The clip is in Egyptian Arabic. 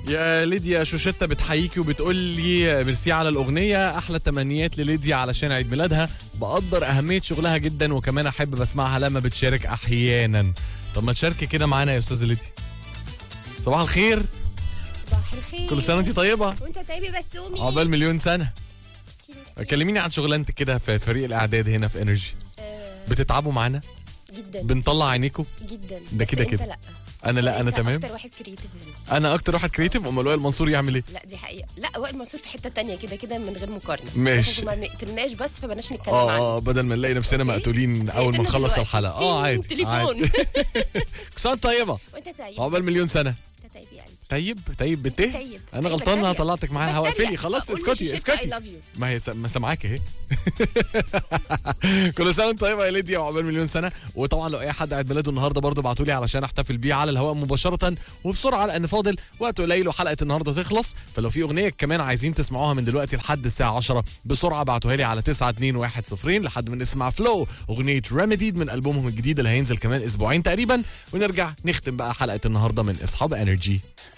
يا ليديا شوشتة بتحييكي وبتقول لي ميرسي على الأغنية أحلى تمنيات لليديا علشان عيد ميلادها بقدر أهمية شغلها جدا وكمان أحب بسمعها لما بتشارك أحيانا طب ما تشاركي كده معانا يا أستاذة ليديا صباح الخير صباح الخير كل سنة وأنت طيبة وانت طيب بسومي عقبال مليون سنة ميرسي، ميرسي. كلميني عن شغلانتك كده في فريق الإعداد هنا في انرجي آه، بتتعبوا معانا جدا بنطلع عينيكوا جدا ده بس كده انت كده. لا أنا لا أنا انت تمام اكتر واحد كريتيف هنا أنا أكتر واحد كريتيف أمال وائل منصور يعمل إيه لا دي حقيقه لا وائل منصور في حته تانية كده كده من غير مقارنه ماشي. عشان ما نقتلناش بس فبلاش نتكلم اه عنه اه بدل ما نلاقي نفسنا أوكي. مقتولين اول ما نقتلنا نخلص دلوقتي. الحلقه اه تين، عادي تليفون عادي. كل سنه وأنت طيبه وانت طيب عقبال بس مليون سنه انت طيب يا قلبي طيب طيب بته طيب. انا طيب، غلطان انا بتريق. طلعتك معاها هوا بتريق. اقفلي خلاص قول اسكتي لشوشتة I اسكتي love you. ما هي س- ما سامعاك اهي كل سنه وانت طيبه يا ليديا وعقبال مليون سنه وطبعا لو اي حد عيد ميلاده النهارده برضه ابعتوا لي علشان احتفل بيه على الهواء مباشره وبسرعه لان فاضل وقت قليل وحلقه النهارده تخلص فلو في اغنيه كمان عايزين تسمعوها من دلوقتي لحد الساعه 10 بسرعه ابعتوها لي على 92110 لحد ما نسمع فلو اغنيه ريميديد من البومهم الجديد اللي هينزل كمان اسبوعين تقريبا ونرجع نختم بقى حلقه النهارده من اصحاب انرجي